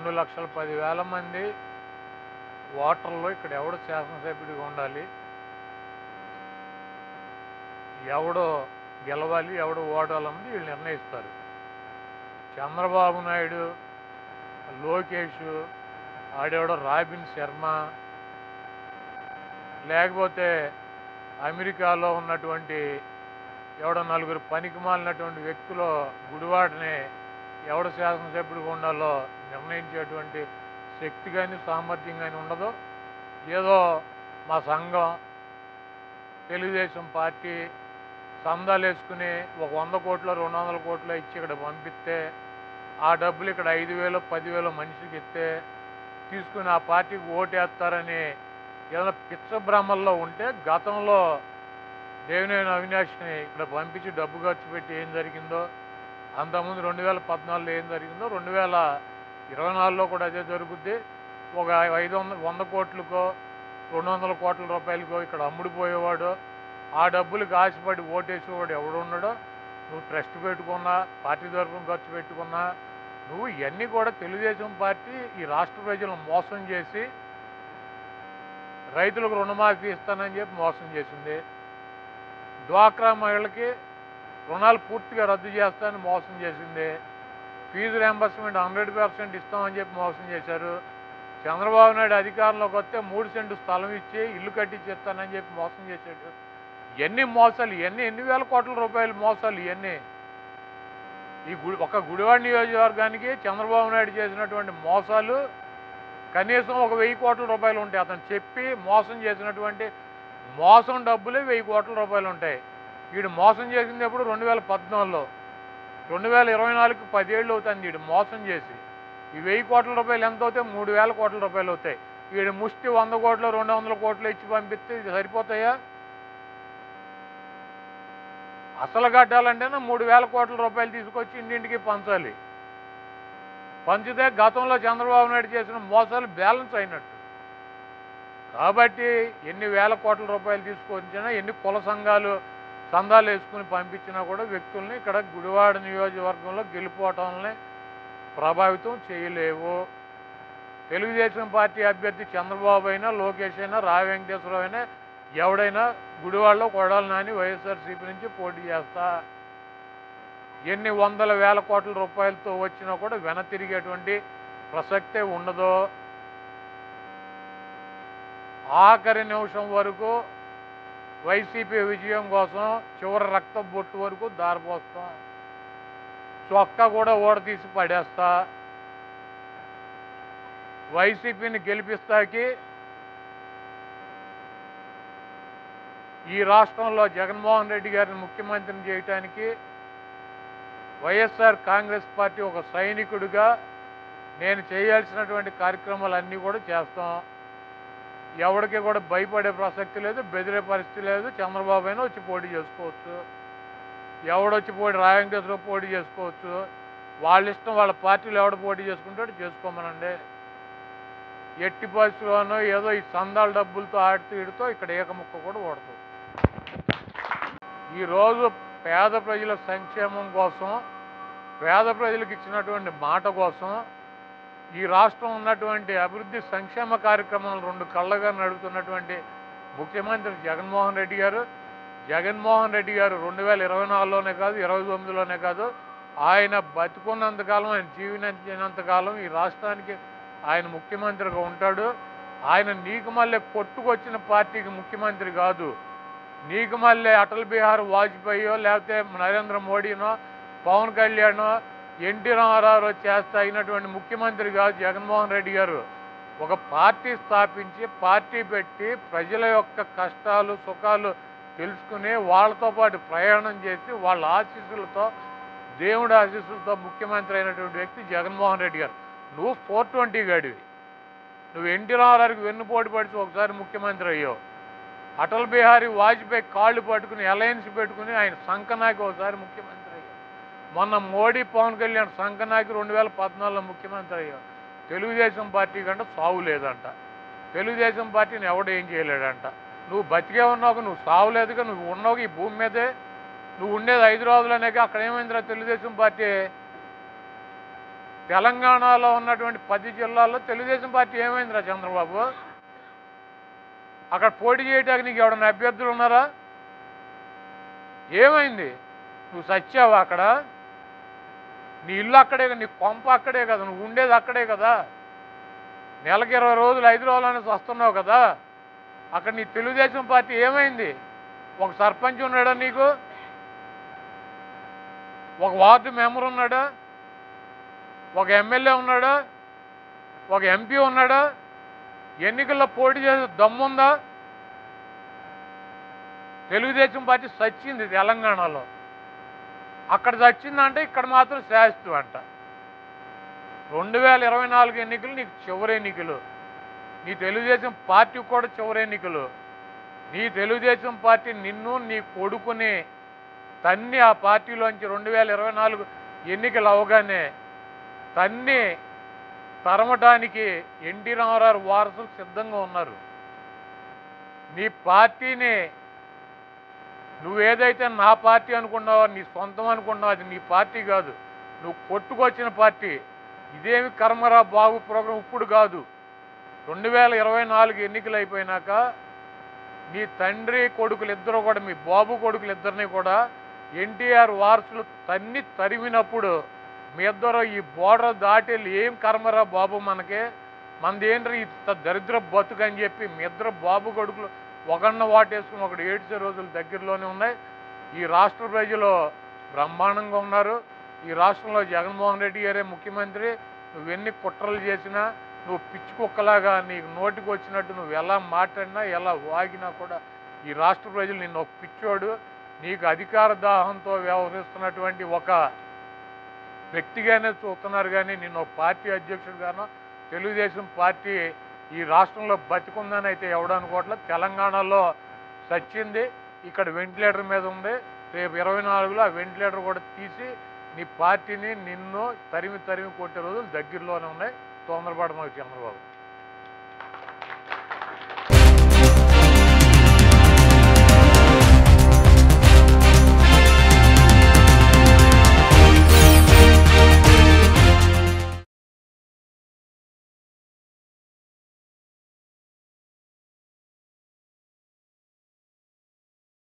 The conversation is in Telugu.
రెండు లక్షల పదివేల మంది ఓటర్లు ఇక్కడ ఎవడు శాసనసభ్యుడిగా ఉండాలి ఎవడు గెలవాలి ఎవడు ఓడాలన్నది వీళ్ళు నిర్ణయిస్తారు చంద్రబాబు నాయుడు లోకేష్ ఆడెవడో రాబిన్ శర్మ లేకపోతే అమెరికాలో ఉన్నటువంటి ఎవడో నలుగురు పనికి మాలినటువంటి వ్యక్తులు గుడివాడని ఎవడ శాసనసభ్యుడిగా ఉండాలో నిర్ణయించేటువంటి శక్తి కానీ సామర్థ్యం కానీ ఉండదు ఏదో మా సంఘం తెలుగుదేశం పార్టీ సందాలు వేసుకుని ఒక వంద కోట్లు రెండు వందల కోట్లు ఇచ్చి ఇక్కడ పంపిస్తే ఆ డబ్బులు ఇక్కడ ఐదు వేలు పదివేలు మనిషికి ఇస్తే తీసుకుని ఆ పార్టీకి ఓటేస్తారని ఏదైనా పిచ్చ భ్రమల్లో ఉంటే గతంలో దేవినేని అవినాష్ని ఇక్కడ పంపించి డబ్బు ఖర్చు పెట్టి ఏం జరిగిందో అంతకుముందు రెండు వేల పద్నాలుగులో ఏం జరిగిందో రెండు వేల ఇరవై నాలుగులో కూడా అదే జరుగుద్ది ఒక ఐదు వందల వంద కోట్లకో రెండు వందల కోట్ల రూపాయలకో ఇక్కడ అమ్ముడుపోయేవాడు ఆ డబ్బులకు ఆశపడి ఓటేసేవాడు ఎవడు ఉన్నాడో నువ్వు ట్రస్ట్ పెట్టుకున్నా పార్టీ తరఫున ఖర్చు పెట్టుకున్నా నువ్వు ఇవన్నీ కూడా తెలుగుదేశం పార్టీ ఈ రాష్ట్ర ప్రజలను మోసం చేసి రైతులకు రుణమాఫీ ఇస్తానని చెప్పి మోసం చేసింది డ్వాక్రా మహిళలకి రుణాలు పూర్తిగా రద్దు చేస్తానని మోసం చేసింది ఫీజు రియంబర్స్మెంట్ హండ్రెడ్ పర్సెంట్ ఇస్తామని చెప్పి మోసం చేశారు చంద్రబాబు నాయుడు అధికారంలోకి వస్తే మూడు సెంటు స్థలం ఇచ్చి ఇల్లు కట్టించి ఇస్తానని చెప్పి మోసం చేశాడు ఇవన్నీ మోసాలు ఇవన్నీ ఎన్ని వేల కోట్ల రూపాయల మోసాలు ఇవన్నీ ఈ గుడి ఒక గుడివాడ నియోజకవర్గానికి చంద్రబాబు నాయుడు చేసినటువంటి మోసాలు కనీసం ఒక వెయ్యి కోట్ల రూపాయలు ఉంటాయి అతను చెప్పి మోసం చేసినటువంటి మోసం డబ్బులే వెయ్యి కోట్ల రూపాయలు ఉంటాయి వీడు మోసం చేసింది ఎప్పుడు రెండు వేల పద్నాలుగులో రెండు వేల ఇరవై నాలుగుకి పదేళ్ళు అవుతుంది వీడు మోసం చేసి ఈ వెయ్యి కోట్ల రూపాయలు ఎంత అవుతాయి మూడు వేల కోట్ల రూపాయలు అవుతాయి వీడు ముష్టి వంద కోట్లు రెండు వందల కోట్లు ఇచ్చి పంపిస్తే ఇది సరిపోతాయా అసలు కట్టాలంటేనే మూడు వేల కోట్ల రూపాయలు తీసుకొచ్చి ఇంటింటికి పంచాలి పంచితే గతంలో చంద్రబాబు నాయుడు చేసిన మోసాలు బ్యాలెన్స్ అయినట్టు కాబట్టి ఎన్ని వేల కోట్ల రూపాయలు తీసుకొచ్చినా ఎన్ని కుల సంఘాలు చందాలు వేసుకుని పంపించినా కూడా వ్యక్తుల్ని ఇక్కడ గుడివాడ నియోజకవర్గంలో గెలిపోవటాలని ప్రభావితం చేయలేవు తెలుగుదేశం పార్టీ అభ్యర్థి చంద్రబాబు అయినా లోకేష్ అయినా రా వెంకటేశ్వరరావు అయినా ఎవడైనా గుడివాడలో కొడాలి నాని వైఎస్ఆర్సీపీ నుంచి పోటీ చేస్తా ఎన్ని వందల వేల కోట్ల రూపాయలతో వచ్చినా కూడా వెన తిరిగేటువంటి ప్రసక్తే ఉండదు ఆఖరి నిమిషం వరకు వైసీపీ విజయం కోసం చివరి రక్త బొట్టు వరకు దారిపోస్తాం చొక్కా కూడా ఓడతీసి పడేస్తా వైసీపీని గెలిపిస్తాకి ఈ రాష్ట్రంలో జగన్మోహన్ రెడ్డి గారిని ముఖ్యమంత్రిని చేయటానికి వైఎస్ఆర్ కాంగ్రెస్ పార్టీ ఒక సైనికుడిగా నేను చేయాల్సినటువంటి కార్యక్రమాలన్నీ కూడా చేస్తాం ఎవరికి కూడా భయపడే ప్రసక్తి లేదు బెదిరే పరిస్థితి లేదు చంద్రబాబు అయినా వచ్చి పోటీ చేసుకోవచ్చు ఎవడొచ్చి పోటీ రాయంకేశ్వరరావు పోటీ చేసుకోవచ్చు వాళ్ళ ఇష్టం వాళ్ళ పార్టీలో ఎవడ పోటీ చేసుకుంటాడో చేసుకోమనండి ఎట్టి పరిస్థితుల్లోనూ ఏదో ఈ సందాల డబ్బులతో ఆడుతూ ఇడుతూ ఇక్కడ ఏకముక్క కూడా ఓడదు ఈరోజు పేద ప్రజల సంక్షేమం కోసం పేద ప్రజలకు ఇచ్చినటువంటి మాట కోసం ఈ రాష్ట్రం ఉన్నటువంటి అభివృద్ధి సంక్షేమ కార్యక్రమాలు రెండు కళ్ళగా నడుపుతున్నటువంటి ముఖ్యమంత్రి జగన్మోహన్ రెడ్డి గారు జగన్మోహన్ రెడ్డి గారు రెండు వేల ఇరవై నాలుగులోనే కాదు ఇరవై తొమ్మిదిలోనే కాదు ఆయన బతుకున్నంతకాలం ఆయన జీవించినంతకాలం ఈ రాష్ట్రానికి ఆయన ముఖ్యమంత్రిగా ఉంటాడు ఆయన నీకు మళ్ళీ కొట్టుకొచ్చిన పార్టీకి ముఖ్యమంత్రి కాదు నీకు మళ్ళీ అటల్ బిహార్ వాజ్పేయో లేకపోతే నరేంద్ర మోడీనో పవన్ కళ్యాణ్ ఎన్టీ రామారావు చేస్తే అయినటువంటి ముఖ్యమంత్రి కాదు జగన్మోహన్ రెడ్డి గారు ఒక పార్టీ స్థాపించి పార్టీ పెట్టి ప్రజల యొక్క కష్టాలు సుఖాలు తెలుసుకుని వాళ్ళతో పాటు ప్రయాణం చేసి వాళ్ళ ఆశీస్సులతో దేవుడి ఆశీస్సులతో ముఖ్యమంత్రి అయినటువంటి వ్యక్తి జగన్మోహన్ రెడ్డి గారు నువ్వు ఫోర్ ట్వంటీ గాడివి నువ్వు ఎన్టీ రామారావుకి వెన్నుపోటు పడిచి ఒకసారి ముఖ్యమంత్రి అయ్యావు అటల్ బిహారీ వాజ్పేయి కాళ్ళు పట్టుకుని అలయన్స్ పెట్టుకుని ఆయన సంకనాకి ఒకసారి ముఖ్యమంత్రి అయ్యారు మొన్న మోడీ పవన్ కళ్యాణ్ సంకనాకి రెండు వేల పద్నాలుగులో ముఖ్యమంత్రి అయ్యారు తెలుగుదేశం పార్టీ కంటే సావు లేదంట తెలుగుదేశం పార్టీని ఎవడు ఏం చేయలేడంట నువ్వు బతికే ఉన్నావు నువ్వు సావు లేదుగా నువ్వు ఉన్నావు ఈ భూమి మీదే నువ్వు ఉండేది హైదరాబాద్లోనే అక్కడ ఏమైందిరా తెలుగుదేశం పార్టీ తెలంగాణలో ఉన్నటువంటి పది జిల్లాల్లో తెలుగుదేశం పార్టీ ఏమైందిరా చంద్రబాబు అక్కడ పోటీ చేయడానికి నీకు ఎవడన్నా అభ్యర్థులు ఉన్నారా ఏమైంది నువ్వు సచ్చావా అక్కడ నీ ఇల్లు అక్కడే కదా నీ కొంప అక్కడే కదా నువ్వు ఉండేది అక్కడే కదా నెలకి ఇరవై రోజులు ఐదు రోజులు అనేసి వస్తున్నావు కదా అక్కడ నీ తెలుగుదేశం పార్టీ ఏమైంది ఒక సర్పంచ్ ఉన్నాడా నీకు ఒక వార్డు మెంబర్ ఉన్నాడా ఒక ఎమ్మెల్యే ఉన్నాడా ఒక ఎంపీ ఉన్నాడా ఎన్నికల్లో పోటీ చేసే దమ్ముందా తెలుగుదేశం పార్టీ సచ్చింది తెలంగాణలో అక్కడ చచ్చిందంటే ఇక్కడ మాత్రం శాస్త్రం అంట రెండు వేల ఇరవై నాలుగు ఎన్నికలు నీకు చివరి ఎన్నికలు నీ తెలుగుదేశం పార్టీ కూడా చివరి ఎన్నికలు నీ తెలుగుదేశం పార్టీ నిన్ను నీ కొడుకుని తన్ని ఆ పార్టీలోంచి రెండు వేల ఇరవై నాలుగు ఎన్నికలు అవగానే తన్ని తరమటానికి ఎన్టీ రామారావు వారసులు సిద్ధంగా ఉన్నారు నీ పార్టీని నువ్వేదైతే నా పార్టీ అనుకున్నావో నీ సొంతం అనుకున్నావు అది నీ పార్టీ కాదు నువ్వు కొట్టుకొచ్చిన పార్టీ ఇదేమి కర్మరా బాగు ప్రోగ్రాం ఇప్పుడు కాదు రెండు వేల ఇరవై నాలుగు ఎన్నికలు అయిపోయినాక నీ తండ్రి కొడుకులు ఇద్దరు కూడా మీ బాబు కొడుకులు ఇద్దరిని కూడా ఎన్టీఆర్ వారసులు తన్ని తరిమినప్పుడు మీ ఇద్దరు ఈ బోర్డర్ దాటి వెళ్ళి ఏం కర్మరా బాబు మనకి మనది ఏంటి ఇంత దరిద్ర బతుకు అని చెప్పి మీ ఇద్దరు బాబు కొడుకులు ఒకన్న వాటేసుకుని ఒకడు ఏడ్చే రోజులు దగ్గరలోనే ఉన్నాయి ఈ రాష్ట్ర ప్రజలు బ్రహ్మాండంగా ఉన్నారు ఈ రాష్ట్రంలో జగన్మోహన్ రెడ్డి గారే ముఖ్యమంత్రి నువ్వు ఎన్ని కుట్రలు చేసినా నువ్వు పిచ్చి కుక్కలాగా నీకు నోటికి వచ్చినట్టు నువ్వు ఎలా మాట్లాడినా ఎలా వాగినా కూడా ఈ రాష్ట్ర ప్రజలు నిన్ను ఒక పిచ్చోడు నీకు అధికార దాహంతో వ్యవహరిస్తున్నటువంటి ఒక వ్యక్తిగానే చూస్తున్నారు కానీ నిన్ను ఒక పార్టీ అధ్యక్షుడిగానో తెలుగుదేశం పార్టీ ఈ రాష్ట్రంలో బతికుందని అయితే ఎవడు అనుకోవట్లేదు తెలంగాణలో సచ్చింది ఇక్కడ వెంటిలేటర్ మీద ఉంది రేపు ఇరవై నాలుగులో ఆ వెంటిలేటర్ కూడా తీసి నీ పార్టీని నిన్ను తరిమి తరిమి కొట్టే రోజులు దగ్గరలోనే ఉన్నాయి తొందరపడమాకు చంద్రబాబు